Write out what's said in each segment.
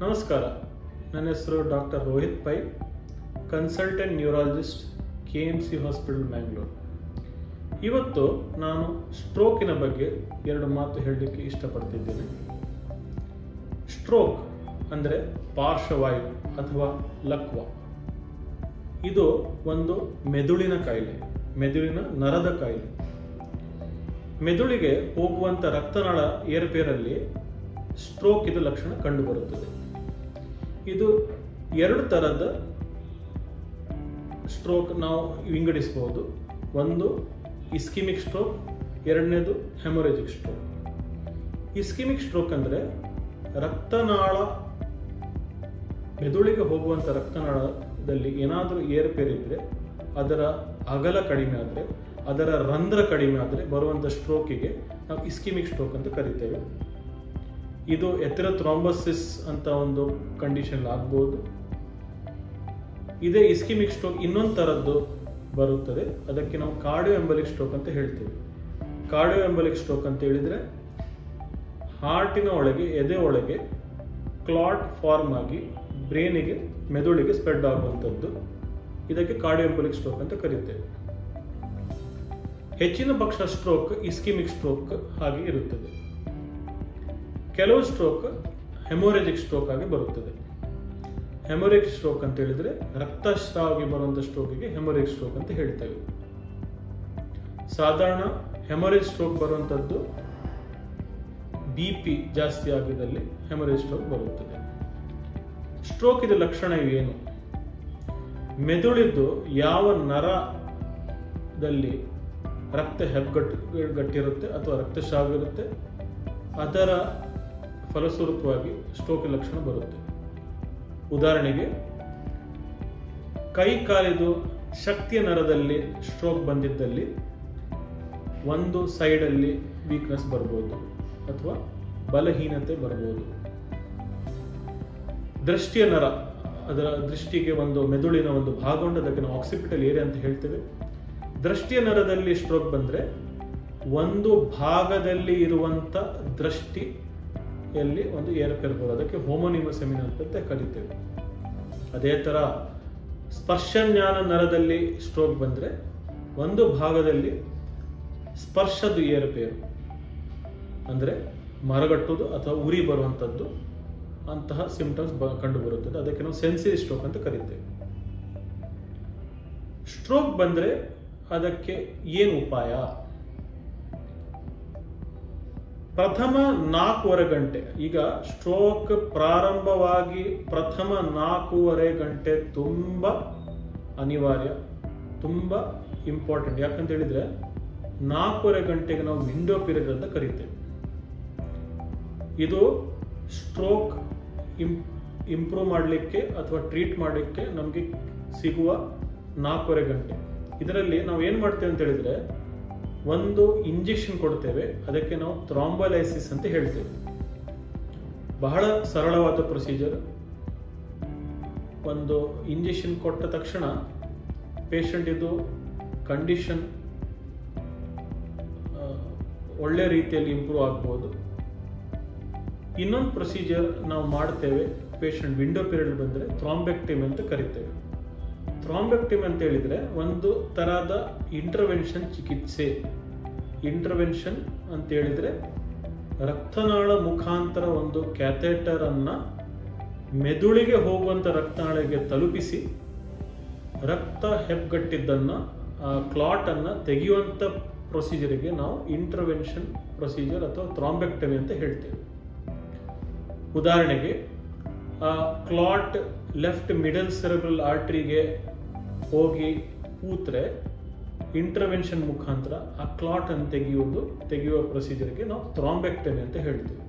ನಮಸ್ಕಾರ ನನ್ನ ಹೆಸರು doctor Rohit Pai consultant neurologist K M C hospital Mangalore ಇವತ್ತು ನಾನು ಸ್ಟ್ರೋಕಿನ ಬಗ್ಗೆ ಎರಡು ಮಾತು ಹೇಳಲಿಕ್ಕೆ ಇಷ್ಟಪಡ್ತಿದ್ದೇನೆ ಸ್ಟ್ರೋಕ್ ಅಂದರೆ ಪಾರ್ಶ್ವವಾಯು ಅಥವಾ ಲಕ್ವ ಇದು ಒಂದು ಮೆದುಳಿನ ಕಾಯಿಲೆ ಮೆದುಳಿನ ನರದ ಕಾಯಿಲೆ ಮೆದುಳಿಗೆ ಹೋಗುವಂಥ ರಕ್ತನಾಳ ಏರುಪೇರಲ್ಲಿ ಸ್ಟ್ರೋಕ್ ಇದು ಲಕ್ಷಣ ಕಂಡುಬರುತ್ತದೆ ಇದು ಎರಡು ಥರದ ಸ್ಟ್ರೋಕ್ ನಾವು ವಿಂಗಡಿಸಬಹುದು ಒಂದು ಇಸ್ಕಿಮಿಕ್ ಸ್ಟ್ರೋಕ್ ಎರಡನೇದು ಹೆಮೊರೇಜಿಕ್ ಸ್ಟ್ರೋಕ್ ಇಸ್ಕಿಮಿಕ್ ಸ್ಟ್ರೋಕ್ ಅಂದರೆ ರಕ್ತನಾಳ ಮೆದುಳಿಗೆ ಹೋಗುವಂಥ ರಕ್ತನಾಳದಲ್ಲಿ ಏನಾದರೂ ಏರುಪೇರಿದ್ರೆ ಅದರ ಅಗಲ ಕಡಿಮೆ ಆದರೆ ಅದರ ರಂಧ್ರ ಕಡಿಮೆ ಆದರೆ ಬರುವಂಥ ಸ್ಟ್ರೋಕಿಗೆ ನಾವು ಇಸ್ಕಿಮಿಕ್ ಸ್ಟ್ರೋಕ್ ಅಂತ ಕರಿತೇವೆ ಇದು ಎಥೆರೋಥ್ರಾಂಬೋಸಿಸ್ ಅಂತ ಒಂದು ಕಂಡೀಷನ್ ಆಗ್ಬೋದು ಇದೇ ಇಸ್ಕಿಮಿಕ್ ಸ್ಟ್ರೋಕ್ ಇನ್ನೊಂದು ಥರದ್ದು ಬರುತ್ತದೆ ಅದಕ್ಕೆ ನಾವು ಕಾರ್ಡಿಯೋ ಎಂಬಲಿಕ್ ಸ್ಟ್ರೋಕ್ ಅಂತ ಹೇಳ್ತೇವೆ ಕಾರ್ಡಿಯೋ ಎಂಬಲಿಕ್ ಸ್ಟ್ರೋಕ್ ಅಂತ ಹೇಳಿದ್ರೆ ಹಾರ್ಟಿನ ಒಳಗೆ ಎದೆ ಒಳಗೆ ಕ್ಲಾಟ್ ಫಾರ್ಮ್ ಆಗಿ ಬ್ರೇನಿಗೆ ಮೆದುಳಿಗೆ ಸ್ಪ್ರೆಡ್ ಆಗುವಂಥದ್ದು ಇದಕ್ಕೆ ಕಾರ್ಡಿಯೋ ಎಂಬಲಿಕ್ ಸ್ಟ್ರೋಕ್ ಅಂತ ಕರೀತೇವೆ ಹೆಚ್ಚಿನ ಪಕ್ಷ ಸ್ಟ್ರೋಕ್ ಇಸ್ಕಿಮಿಕ್ ಸ್ಟ್ರೋಕ್ ಹಾಗೆ ಇರುತ್ತದೆ ಕೆಲವು ಸ್ಟ್ರೋಕ್ ಹೆಮೋರೇಜಿಕ್ ಸ್ಟ್ರೋಕ್ ಆಗಿ ಬರುತ್ತದೆ ಹೆಮೊರೇಜ್ ಸ್ಟ್ರೋಕ್ ಅಂತ ಹೇಳಿದ್ರೆ ರಕ್ತಸ್ರಾವಾಗಿ ಬರುವಂತ ಸ್ಟ್ರೋಕಿಗೆ ಹೆಮೊರೇಜ್ ಸ್ಟ್ರೋಕ್ ಅಂತ ಹೇಳ್ತೇವೆ ಸಾಧಾರಣ ಹೆಮೊರೇಜ್ ಸ್ಟ್ರೋಕ್ ಬರುವಂತದ್ದು ಬಿ ಪಿ ಜಾಸ್ತಿ ಆಗಿದಲ್ಲಿ ಹೆಮೊರೇಜ್ ಸ್ಟ್ರೋಕ್ ಬರುತ್ತದೆ ಸ್ಟ್ರೋಕ್ ಇದು ಲಕ್ಷಣ ಏನು ಮೆದುಳಿದ್ದು ಯಾವ ನರದಲ್ಲಿ ರಕ್ತ ಹೆಬ್ಬಗಟ್ಟು ಗಟ್ಟಿರುತ್ತೆ ಅಥವಾ ರಕ್ತಸ್ರಾವ ಇರುತ್ತೆ ಅದರ ಫಲಸ್ವರೂಪವಾಗಿ ಸ್ಟ್ರೋಕ್ ಲಕ್ಷಣ ಬರುತ್ತೆ ಉದಾಹರಣೆಗೆ ಕೈ ಕಾಲಿದು ಶಕ್ತಿಯ ನರದಲ್ಲಿ ಸ್ಟ್ರೋಕ್ ಬಂದಿದ್ದಲ್ಲಿ ಒಂದು ಸೈಡಲ್ಲಿ ವೀಕ್ನೆಸ್ ಬರ್ಬೋದು ಅಥವಾ ಬಲಹೀನತೆ ಬರ್ಬೋದು ದೃಷ್ಟಿಯ ನರ ಅದರ ದೃಷ್ಟಿಗೆ ಒಂದು ಮೆದುಳಿನ ಒಂದು ಭಾಗ ಉಂಟು ಅದಕ್ಕೆ ನಾವು ಆಕ್ಸಿಪಿಟಲ್ ಏರಿಯಾ ಅಂತ ಹೇಳ್ತೇವೆ ದೃಷ್ಟಿಯ ನರದಲ್ಲಿ ಸ್ಟ್ರೋಕ್ ಬಂದ್ರೆ ಒಂದು ಭಾಗದಲ್ಲಿ ಇರುವಂತ ದೃಷ್ಟಿಯಲ್ಲಿ ಒಂದು ಏರುಪೇರು ಬರೋದು ಅದಕ್ಕೆ ಹೋಮೋನಿಮಸೆಮಿನ್ ಅಂತ ಕರಿತೇವೆ ಅದೇ ತರ ಸ್ಪರ್ಶಜ್ಞಾನ ನರದಲ್ಲಿ ಸ್ಟ್ರೋಕ್ ಬಂದ್ರೆ ಒಂದು ಭಾಗದಲ್ಲಿ ಸ್ಪರ್ಶದ ಏರುಪೇರು ಅಂದ್ರೆ ಮರಗಟ್ಟುವುದು ಅಥವಾ ಉರಿ ಬರುವಂಥದ್ದು ಅಂತಹ ಸಿಂಪ್ಟಮ್ಸ್ ಕಂಡು ಬರುತ್ತದೆ ಅದಕ್ಕೆ ನಾವು ಸೆನ್ಸಿರಿ ಸ್ಟ್ರೋಕ್ ಅಂತ ಕರಿತೇವೆ ಸ್ಟ್ರೋಕ್ ಬಂದ್ರೆ ಅದಕ್ಕೆ ಏನು ಉಪಾಯ ಪ್ರಥಮ ನಾಲ್ಕೂವರೆ ಗಂಟೆ ಈಗ ಸ್ಟ್ರೋಕ್ ಪ್ರಾರಂಭವಾಗಿ ಪ್ರಥಮ ನಾಲ್ಕೂವರೆ ಗಂಟೆ ತುಂಬ ಅನಿವಾರ್ಯ ತುಂಬ ಇಂಪಾರ್ಟೆಂಟ್ ಯಾಕಂತ ಹೇಳಿದ್ರೆ ನಾಲ್ಕೂವರೆ ಗಂಟೆಗೆ ನಾವು ವಿಂಡೋ ಪೀರಿಯಡ್ ಅಂತ ಕರಿತೇವೆ ಇದು ಸ್ಟ್ರೋಕ್ ಇಂಪ್ರೂವ್ ಮಾಡಲಿಕ್ಕೆ ಅಥವಾ ಟ್ರೀಟ್ ಮಾಡಲಿಕ್ಕೆ ನಮಗೆ ಸಿಗುವ ನಾಲ್ಕೂವರೆ ಗಂಟೆ ಇದರಲ್ಲಿ ನಾವು ಏನು ಮಾಡ್ತೇವೆ ಅಂತ ಹೇಳಿದ್ರೆ ಒಂದು ಇಂಜೆಕ್ಷನ್ ಕೊಡ್ತೇವೆ ಅದಕ್ಕೆ ನಾವು ಥ್ರಾಂಬಲೈಸಿಸ್ ಅಂತ ಹೇಳ್ತೇವೆ ಬಹಳ ಸರಳವಾದ ಪ್ರೊಸೀಜರ್ ಒಂದು ಇಂಜೆಕ್ಷನ್ ಕೊಟ್ಟ ತಕ್ಷಣ ಪೇಷಂಟ್ ಇದು ಕಂಡೀಷನ್ ಒಳ್ಳೆ ರೀತಿಯಲ್ಲಿ ಇಂಪ್ರೂವ್ ಆಗ್ಬೋದು ಇನ್ನೊಂದು ಪ್ರೊಸೀಜರ್ ನಾವು ಮಾಡ್ತೇವೆ ಪೇಷಂಟ್ ವಿಂಡೋ ಪೀರಿಯಡ್ ಬಂದರೆ ಥ್ರಾಂಬೆಕ್ಟಿಮ್ ಅಂತ ಕರಿತೇವೆ ಥ್ರಾಂಬೆಕ್ಟಿಮ್ ಅಂತ ಹೇಳಿದ್ರೆ ಒಂದು ತರಹದ ಇಂಟರ್ವೆನ್ಷನ್ ಚಿಕಿತ್ಸೆ ಇಂಟರ್ವೆನ್ಷನ್ ಅಂತ ಹೇಳಿದ್ರೆ ರಕ್ತನಾಳ ಮುಖಾಂತರ ಒಂದು ಕ್ಯಾಥೆಟರ್ ಅನ್ನ ಮೆದುಳಿಗೆ ಹೋಗುವಂತ ರಕ್ತನಾಳಿಗೆ ತಲುಪಿಸಿ ರಕ್ತ ಹೆಬ್ಬಗಟ್ಟಿದ್ದನ್ನ ಕ್ಲಾಟ್ ಅನ್ನ ತೆಗೆಯುವಂತ ಪ್ರೊಸೀಜರ್ಗೆ ನಾವು ಇಂಟರ್ವೆನ್ಷನ್ ಪ್ರೊಸೀಜರ್ ಅಥವಾ ಥ್ರಾಂಬೆಕ್ಟಮಿ ಅಂತ ಹೇಳ್ತೇವೆ ಉದಾಹರಣೆಗೆ ಕ್ಲಾಟ್ ಲೆಫ್ಟ್ ಮಿಡಲ್ ಸೆರೆಬ್ರಲ್ ಆರ್ಟ್ರಿಗೆ ಹೋಗಿ ಕೂತ್ರೆ ಇಂಟರ್ವೆನ್ಷನ್ ಮುಖಾಂತರ ಆ ಕ್ಲಾಟ್ ಅನ್ನು ತೆಗೆಯುವುದು ತೆಗೆಯುವ ಪ್ರೊಸೀಜರ್ಗೆ ನಾವು ಥ್ರಾಂಬೆಕ್ಟಮಿ ಅಂತ ಹೇಳ್ತೀವಿ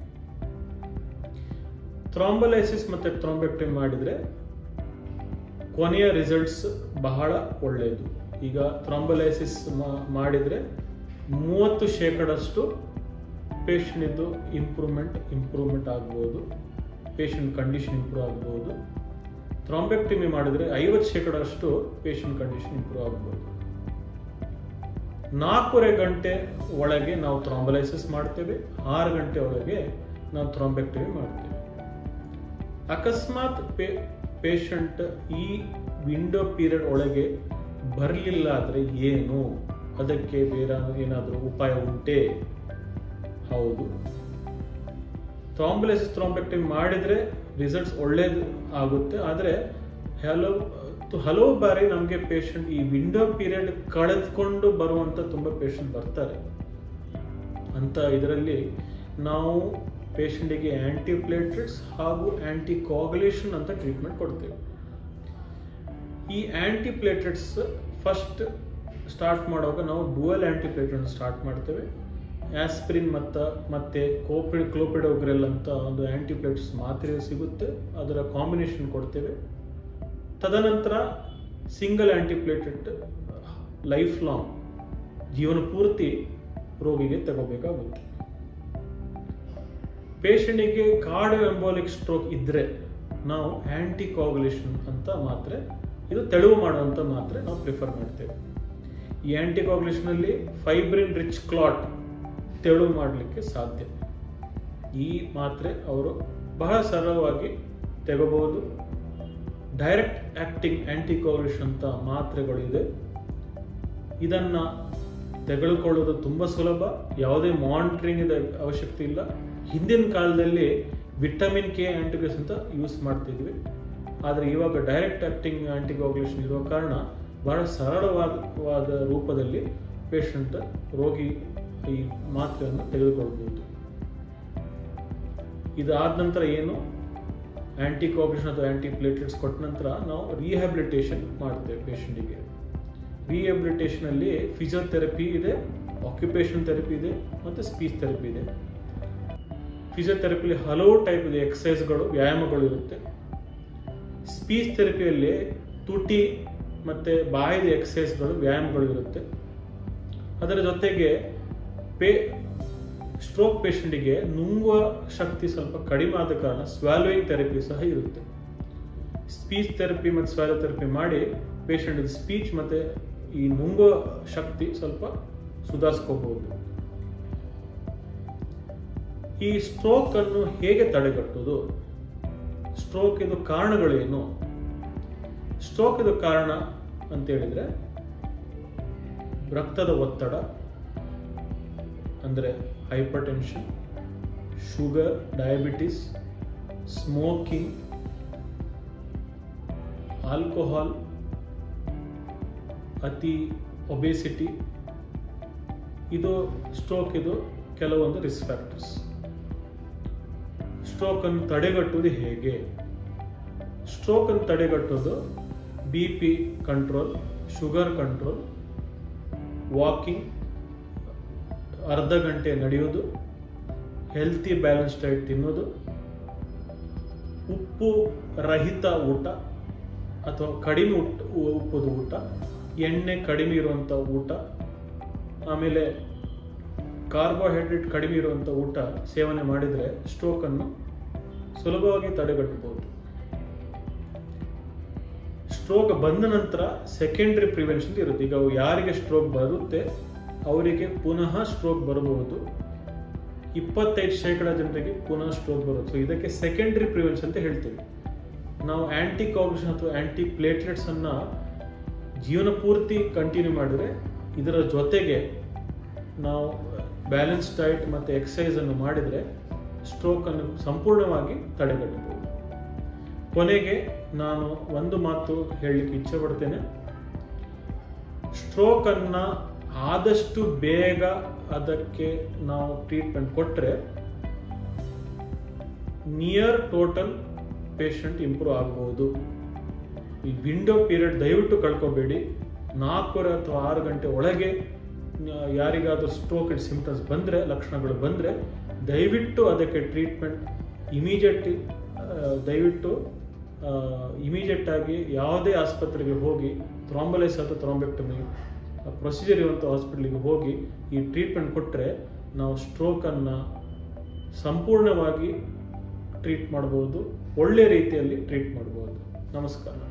ಥ್ರಾಂಬಲೈಸಿಸ್ ಮತ್ತೆ ಥ್ರಾಂಬೆಕ್ಟಮಿ ಮಾಡಿದ್ರೆ ಕೊನೆಯ ರಿಸಲ್ಟ್ಸ್ ಬಹಳ ಒಳ್ಳೆಯದು ಈಗ ಥ್ರಾಂಬಲೈಸಿಸ್ ಮಾಡಿದ್ರೆ ಮೂವತ್ತು ಶೇಕಡಷ್ಟು ಪೇಷಂಟ್ ಇದು ಇಂಪ್ರೂವ್ಮೆಂಟ್ ಇಂಪ್ರೂವ್ಮೆಂಟ್ ಆಗ್ಬೋದು ಪೇಷಂಟ್ ಕಂಡೀಷನ್ ಇಂಪ್ರೂವ್ ಆಗ್ಬೋದು ಥ್ರಾಂಬೆಕ್ಟಮಿ ಮಾಡಿದ್ರೆ ಐವತ್ತು ಶೇಕಡಷ್ಟು ಪೇಷಂಟ್ ಕಂಡೀಷನ್ ಇಂಪ್ರೂವ್ ಆಗ್ಬೋದು ನಾಲ್ಕೂವರೆ ಗಂಟೆ ಒಳಗೆ ನಾವು ಥ್ರಾಂಬಲೈಸಿಸ್ ಮಾಡ್ತೇವೆ ಆರು ಗಂಟೆ ಒಳಗೆ ನಾವು ಥ್ರಾಂಬೆಕ್ಟಮಿ ಮಾಡ್ತೇವೆ ಅಕಸ್ಮಾತ್ ಪೇ ಪೇಷಂಟ್ ಈ ವಿಂಡೋ ಪೀರಿಯಡ್ ಒಳಗೆ ಬರಲಿಲ್ಲ ಆದರೆ ಏನು ಅದಕ್ಕೆ ಬೇರೆ ಏನಾದರೂ ಉಪಾಯ ಉಂಟೇ ಹೌದು ಥ್ರಾಂಬಲೈಸಿಸ್ ಥ್ರಾಂಬೆಕ್ಟಮಿ ಮಾಡಿದ್ರೆ ರಿಸಲ್ಟ್ಸ್ ಒಳ್ಳೇದು ಆಗುತ್ತೆ ಆದರೆ ಹಲವು ಹಲವು ಬಾರಿ ನಮಗೆ ಪೇಷಂಟ್ ಈ ವಿಂಡೋ ಪೀರಿಯಡ್ ಕಳೆದುಕೊಂಡು ಬರುವಂತ ತುಂಬ ಪೇಷಂಟ್ ಬರ್ತಾರೆ ಅಂತ ಇದರಲ್ಲಿ ನಾವು ಪೇಷಂಟಿಗೆ ಆಂಟಿ ಪ್ಲೇಟ್ಲೆಟ್ಸ್ ಹಾಗೂ ಆಂಟಿ ಕಾಗುಲೇಷನ್ ಅಂತ ಟ್ರೀಟ್ಮೆಂಟ್ ಕೊಡ್ತೇವೆ ಈ ಆಂಟಿ ಪ್ಲೇಟ್ಲೆಟ್ಸ್ ಫಸ್ಟ್ ಸ್ಟಾರ್ಟ್ ಮಾಡುವಾಗ ನಾವು ಡುವಲ್ ಆಂಟಿ ಪ್ಲೇಟ್ಲೆಟ್ ಸ್ಟಾರ್ಟ್ ಮಾಡ್ತೇವೆ ಆಸ್ಪಿರಿನ್ ಮತ್ತು ಮತ್ತೆ ಕೋಪಿ ಕ್ಲೋಪಿಡೋಗ್ರೆಲ್ ಅಂತ ಒಂದು ಆಂಟಿಪ್ಲೇಟ್ಸ್ ಮಾತ್ರೆ ಸಿಗುತ್ತೆ ಅದರ ಕಾಂಬಿನೇಷನ್ ಕೊಡ್ತೇವೆ ತದನಂತರ ಸಿಂಗಲ್ ಆಂಟಿಪ್ಲೇಟೆಡ್ ಲೈಫ್ ಲಾಂಗ್ ಜೀವನ ಪೂರ್ತಿ ರೋಗಿಗೆ ತಗೋಬೇಕಾಗುತ್ತೆ ಪೇಷಂಟಿಗೆ ಕಾರ್ಡಿಯೋ ಎಂಬೋಲಿಕ್ ಸ್ಟ್ರೋಕ್ ಇದ್ರೆ ನಾವು ಆಂಟಿ ಕಾಗುಲೇಷನ್ ಅಂತ ಮಾತ್ರೆ ಇದು ತೆಳುವು ಮಾಡುವಂತ ಮಾತ್ರೆ ನಾವು ಪ್ರಿಫರ್ ಮಾಡ್ತೇವೆ ಈ ಆಂಟಿ ಕಾಗುಲೇಷನ್ ಅಲ್ಲಿ ಫೈಬ್ರಿನ್ ರಿಚ್ ಕ್ಲಾಟ್ ತೆಳು ಮಾಡಲಿಕ್ಕೆ ಸಾಧ್ಯ ಈ ಮಾತ್ರೆ ಅವರು ಬಹಳ ಸರಳವಾಗಿ ತೆಗೋಬಹುದು ಡೈರೆಕ್ಟ್ ಆಕ್ಟಿಂಗ್ ಆಂಟಿಕೋಲೇಷನ್ ಅಂತ ಮಾತ್ರೆಗಳು ಇದೆ ಇದನ್ನ ತೆಗೆದುಕೊಳ್ಳೋದು ತುಂಬಾ ಸುಲಭ ಯಾವುದೇ ಮಾನಿಟರಿಂಗ್ ಇದೆ ಅವಶ್ಯಕತೆ ಇಲ್ಲ ಹಿಂದಿನ ಕಾಲದಲ್ಲಿ ವಿಟಮಿನ್ ಕೆ ಆಂಟಿಕೋಸ್ ಅಂತ ಯೂಸ್ ಮಾಡ್ತಿದ್ವಿ ಆದರೆ ಇವಾಗ ಡೈರೆಕ್ಟ್ ಆಕ್ಟಿಂಗ್ ಆಂಟಿಕೋಗುಲೇಷನ್ ಇರುವ ಕಾರಣ ಬಹಳ ಸರಳವಾದ ರೂಪದಲ್ಲಿ ಪೇಷಂಟ್ ರೋಗಿ ಈ ಮಾತ್ರೆಯನ್ನು ತೆಗೆದುಕೊಳ್ಬಹುದು ಇದಾದ ನಂತರ ಏನು ಆಂಟಿ ಕಾಗುಲೇಷನ್ ಅಥವಾ ಆಂಟಿ ಪ್ಲೇಟ್ಲೆಟ್ಸ್ ಕೊಟ್ಟ ನಂತರ ನಾವು ರಿಹ್ಯಾಬಿಲಿಟೇಷನ್ ಮಾಡ್ತೇವೆ ಪೇಷಂಟಿಗೆ ರಿಹ್ಯಾಬಿಲಿಟೇಷನ್ ಅಲ್ಲಿ ಫಿಸಿಯೋಥೆರಪಿ ಇದೆ ಆಕ್ಯುಪೇಷನ್ ಥೆರಪಿ ಇದೆ ಮತ್ತು ಸ್ಪೀಚ್ ಥೆರಪಿ ಇದೆ ಫಿಸಿಯೋಥೆರಪಿಲಿ ಹಲವು ಟೈಪ್ ಇದೆ ಎಕ್ಸಸೈಸ್ಗಳು ವ್ಯಾಯಾಮಗಳು ಇರುತ್ತೆ ಸ್ಪೀಚ್ ಥೆರಪಿಯಲ್ಲಿ ತುಟಿ ಮತ್ತೆ ಬಾಯಿದ ಎಕ್ಸಸೈಸ್ಗಳು ವ್ಯಾಯಾಮಗಳು ಇರುತ್ತೆ ಅದರ ಜೊತೆಗೆ ಪೇ ಸ್ಟ್ರೋಕ್ ಪೇಷಂಟಿಗೆ ನುಂಗುವ ಶಕ್ತಿ ಸ್ವಲ್ಪ ಕಡಿಮೆ ಆದ ಕಾರಣ ಸ್ವ್ಯಾಲೋಯಿಂಗ್ ಥೆರಪಿ ಸಹ ಇರುತ್ತೆ ಸ್ಪೀಚ್ ಥೆರಪಿ ಮತ್ತು ಸ್ವ್ಯಾಲೋ ಥೆರಪಿ ಮಾಡಿ ಪೇಷಂಟ್ ಸ್ಪೀಚ್ ಮತ್ತೆ ಈ ನುಂಗುವ ಶಕ್ತಿ ಸ್ವಲ್ಪ ಸುಧಾರಿಸ್ಕೋಬಹುದು ಈ ಸ್ಟ್ರೋಕ್ ಅನ್ನು ಹೇಗೆ ತಡೆಗಟ್ಟುವುದು ಸ್ಟ್ರೋಕ್ ಇದು ಕಾರಣಗಳೇನು ಸ್ಟ್ರೋಕ್ ಇದು ಕಾರಣ ಅಂತ ಹೇಳಿದ್ರೆ ರಕ್ತದ ಒತ್ತಡ ಅಂದರೆ hypertension sugar diabetes smoking alcohol ಅತಿ ಒಬೇಸಿಟಿ ಇದು ಸ್ಟ್ರೋಕ್ ಇದು ಕೆಲವೊಂದು ರಿಸ್ಕ್ ಫ್ಯಾಕ್ಟರ್ಸ್ ಸ್ಟ್ರೋಕ್ ಅನ್ನು ತಡೆಗಟ್ಟುವುದು ಹೇಗೆ ಸ್ಟ್ರೋಕ್ ಅನ್ನು ತಡೆಗಟ್ಟೋದು B P control sugar control walking ಅರ್ಧ ಗಂಟೆ ನಡೆಯೋದು ಹೆಲ್ತಿ ಬ್ಯಾಲೆನ್ಸ್ ಡೈಟ್ ತಿನ್ನೋದು ಉಪ್ಪು ರಹಿತ ಊಟ ಅಥವಾ ಕಡಿಮೆ ಊಟ ಉಪ್ಪದ ಊಟ ಎಣ್ಣೆ ಕಡಿಮೆ ಇರುವಂಥ ಊಟ ಆಮೇಲೆ ಕಾರ್ಬೋಹೈಡ್ರೇಟ್ ಕಡಿಮೆ ಇರುವಂಥ ಊಟ ಸೇವನೆ ಮಾಡಿದರೆ ಸ್ಟ್ರೋಕನ್ನು ಸುಲಭವಾಗಿ ತಡೆಗಟ್ಟಬಹುದು ಸ್ಟ್ರೋಕ್ ಬಂದ ನಂತರ ಸೆಕೆಂಡ್ರಿ ಪ್ರಿವೆನ್ಷನ್ ಇರುತ್ತೆ ಈಗ ಯಾರಿಗೆ ಸ್ಟ್ರೋಕ್ ಬರುತ್ತೆ ಅವರಿಗೆ ಪುನಃ ಸ್ಟ್ರೋಕ್ ಬರಬಹುದು ಇಪ್ಪತ್ತೈದು ಶೇಕಡ ಜನರಿಗೆ ಪುನಃ ಸ್ಟ್ರೋಕ್ ಬರುತ್ತೆ ಸೊ ಇದಕ್ಕೆ ಸೆಕೆಂಡ್ರಿ ಪ್ರಿವೆನ್ಷನ್ ಅಂತ ಹೇಳ್ತೀವಿ ನಾವು ಆಂಟಿ ಕಾಗುಲೇಷನ್ ಅಥವಾ ಆಂಟಿ ಪ್ಲೇಟ್ಲೆಟ್ಸ್ ಅನ್ನ ಜೀವನ ಪೂರ್ತಿ ಕಂಟಿನ್ಯೂ ಮಾಡಿದ್ರೆ ಇದರ ಜೊತೆಗೆ ನಾವು ಬ್ಯಾಲೆನ್ಸ್ ಡೈಟ್ ಮತ್ತು ಎಕ್ಸಸೈಸ್ ಅನ್ನು ಮಾಡಿದರೆ ಸ್ಟ್ರೋಕ್ ಅನ್ನು ಸಂಪೂರ್ಣವಾಗಿ ತಡೆಗಟ್ಟಬಹುದು ಕೊನೆಗೆ ನಾನು ಒಂದು ಮಾತು ಹೇಳಲಿಕ್ಕೆ ಇಚ್ಛೆ ಪಡ್ತೇನೆ ಸ್ಟ್ರೋಕ್ ಅನ್ನ ಆದಷ್ಟು ಬೇಗ ಅದಕ್ಕೆ ನಾವು ಟ್ರೀಟ್ಮೆಂಟ್ ಕೊಟ್ಟರೆ ನಿಯರ್ ಟೋಟಲ್ ಪೇಷಂಟ್ ಇಂಪ್ರೂವ್ ಆಗಬಹುದು ಈ ವಿಂಡೋ ಪೀರಿಯಡ್ ದಯವಿಟ್ಟು ಕಳ್ಕೊಬೇಡಿ ನಾಲ್ಕೂವರೆ ಅಥವಾ ಆರು ಗಂಟೆ ಒಳಗೆ ಯಾರಿಗಾದ್ರೂ ಸ್ಟ್ರೋಕ್ ಸಿಂಪ್ಟಮ್ಸ್ ಬಂದರೆ ಲಕ್ಷಣಗಳು ಬಂದರೆ ದಯವಿಟ್ಟು ಅದಕ್ಕೆ ಟ್ರೀಟ್ಮೆಂಟ್ ಇಮಿಡಿಯೇಟ್ ದಯವಿಟ್ಟು ಇಮಿಡಿಯೇಟ್ ಆಗಿ ಯಾವುದೇ ಆಸ್ಪತ್ರೆಗೆ ಹೋಗಿ ಥ್ರಾಂಬಲೈಸ್ ಅಥವಾ ಥ್ರಾಂಬೆಕ್ಟಮಿ ಪ್ರೊಸೀಜರ್ ಇರುವಂಥ ಹಾಸ್ಪಿಟ್ಲಿಗೆ ಹೋಗಿ ಈ ಟ್ರೀಟ್ಮೆಂಟ್ ಕೊಟ್ಟರೆ ನಾವು ಸ್ಟ್ರೋಕನ್ನು ಸಂಪೂರ್ಣವಾಗಿ ಟ್ರೀಟ್ ಮಾಡ್ಬೋದು ಒಳ್ಳೆ ರೀತಿಯಲ್ಲಿ ಟ್ರೀಟ್ ಮಾಡ್ಬೋದು ನಮಸ್ಕಾರ